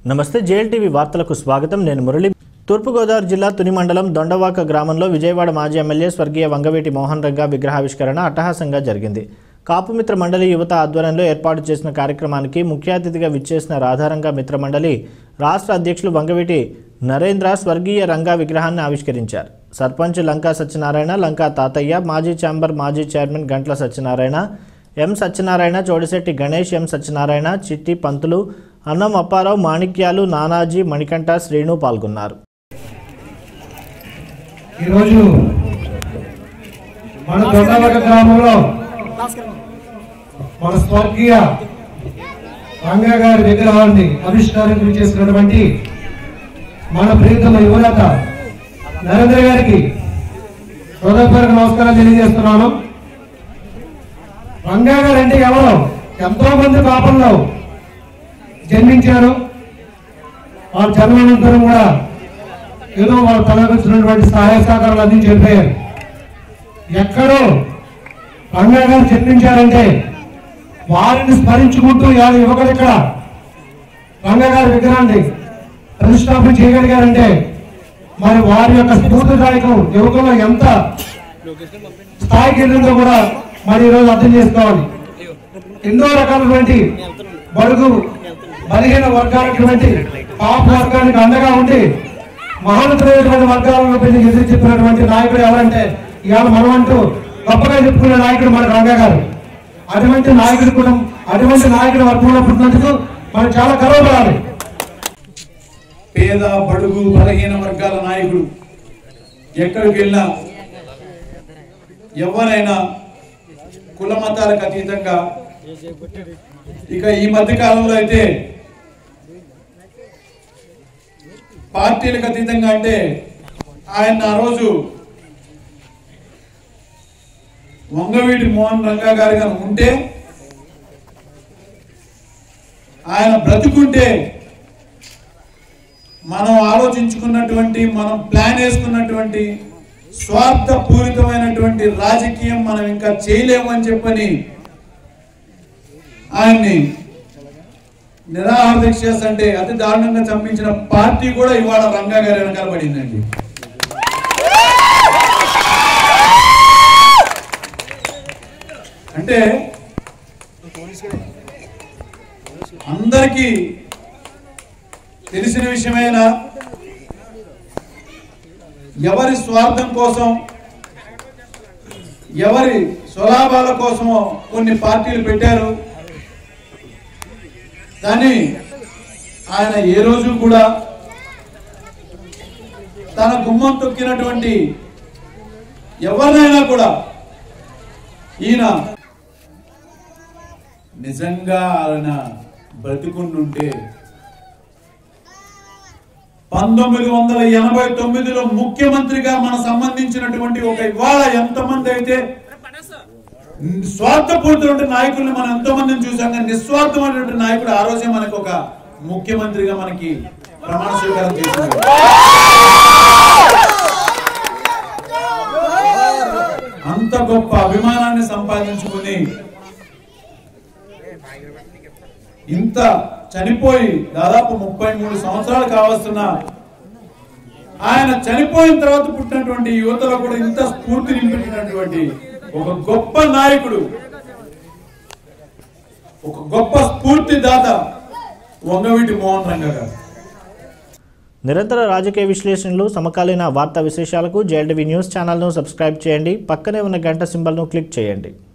నమస్తే జేఎల్టీవీ వార్తలకు స్వాగతం నేను మురళి తూర్పుగోదావరి జిల్లా తుని మండలం దొండవాక గ్రామంలో విజయవాడ మాజీ ఎమ్మెల్యే స్వర్గీయ వంగవీటి మోహన్ రంగా విగ్రహావిష్కరణ అట్టహాసంగా జరిగింది కాపుమిత్ర మండలి యువత ఆధ్వర్యంలో ఏర్పాటు చేసిన కార్యక్రమానికి ముఖ్య అతిథిగా విచ్చేసిన రాధారంగ మిత్ర మండలి రాష్ట్ర అధ్యక్షులు వంగవీటి నరేంద్ర స్వర్గీయ రంగా విగ్రహాన్ని ఆవిష్కరించారు సర్పంచ్ లంకా సత్యనారాయణ లంకా తాతయ్య మాజీ ఛాంబర్ మాజీ chairman Gantla Satyanarayana M Satyanarayana Chodisetti Ganesh M Satyanarayana Chitti Pantulu అన్నం అప్పారావు మాణిక్యాలు నానాజీ మణికంఠ శ్రీను పాల్గొన్నారు ఈరోజు మన దొండవక గ్రామంలో మన స్వర్గీయ రంగా గారి విగ్రహాన్ని ఆవిష్కారం చేసినటువంటి మన ప్రీతమ యువనేత నరేంద్ర గారికి హృదయపూర్వక నమస్కారం తెలియజేస్తున్నాను రంగా గారు అంటే ఎవరు ఎంతో మంది పాపంలో జన్మించారు వాళ్ళ జన్మానంతరం కూడా ఏదో వాళ్ళు తలకొచ్చినటువంటి సహాయ సహకారాలు అందించి వెళ్ళిపోయారు ఎక్కడో రంగా గారు జన్మించారంటే వారిని స్మరించుకుంటూ ఇవాళ యువకులు ఇక్కడ రంగా గారి విగ్రహాన్ని ప్రతిష్టాపన చేయగలిగారంటే మరి వారి యొక్క స్ఫూర్తిదాయకం యువకుల్లో ఎంత స్థాయికి వెళ్ళిందో కూడా మరి ఈరోజు అర్థం చేసుకోవాలి ఎన్నో రకాలైనటువంటి బడుగు బలహీన వర్గాలటువంటి పాప వర్గానికి అండగా ఉండి మహోన్నతమైనటువంటి వర్గాలను పెళ్లి ఎదురు చెప్పినటువంటి నాయకుడు ఎవరంటే ఇవాళ మనం అంటూ గొప్పగా చెప్పుకునే నాయకుడు మన రంగా గారు అటువంటి నాయకుడు కూడా అటువంటి నాయకుడు వర్గంలో పుట్టినందుకు మనం చాలా గర్వపడాలి పేద బడుగు బలహీన వర్గాల నాయకుడు ఎక్కడికి వెళ్ళినా ఎవరైనా కుల మతాలకు అతీతంగా ఇక ఈ మధ్య కాలంలో అయితే పార్టీలకు అతీతంగా అంటే ఆయన ఆ రోజు వంగవీటి మోహన్ రంగా గారు కానీ ఉంటే ఆయన బ్రతుకుంటే మనం ఆలోచించుకున్నటువంటి మనం ప్లాన్ వేసుకున్నటువంటి స్వార్థ పూరితమైనటువంటి రాజకీయం మనం ఇంకా చేయలేము అని చెప్పని ఆయన్ని నిరాహార దీక్ష చేస్తుంటే అతి దారుణంగా చంపించిన పార్టీ కూడా ఇవాళ రంగా గారి వెనకాల పడిందండి అంటే అందరికీ తెలిసిన విషయమైనా ఎవరి స్వార్థం కోసం ఎవరి స్వలాభాల కోసమో కొన్ని పార్టీలు పెట్టారు కానీ ఆయన ఏ రోజు కూడా తన గుమ్మం తొక్కినటువంటి ఎవరినైనా కూడా ఈయన నిజంగా ఆయన బ్రతికుండుంటే పంతొమ్మిది వందల ఎనభై తొమ్మిదిలో ముఖ్యమంత్రిగా మన సంబంధించినటువంటి ఒక ఇవాళ ఎంతమంది అయితే స్వార్థపూరితమైన నాయకుల్ని మనం ఎంతో మందిని చూసాం కానీ నిస్వార్థమైనటువంటి నాయకుడు ఆ రోజే మనకు ఒక ముఖ్యమంత్రిగా మనకి ప్రమాణ స్వీకారం చేశారు అంత గొప్ప అభిమానాన్ని సంపాదించుకుని ఇంత చనిపోయి దాదాపు ముప్పై మూడు సంవత్సరాలు కావస్తున్న ఆయన చనిపోయిన తర్వాత పుట్టినటువంటి యువతలో కూడా ఇంత స్ఫూర్తి నింపినటువంటి ఒక గొప్ప నాయకుడు ఒక గొప్ప స్ఫూర్తి దాత వంగవీటి మోహన్ రంగ గారు నిరంతర రాజకీయ విశ్లేషణలు సమకాలీన వార్తా విశేషాలకు జేఎల్టీవీ న్యూస్ ఛానల్ను సబ్స్క్రైబ్ చేయండి పక్కనే ఉన్న గంట సింబల్ను క్లిక్ చేయండి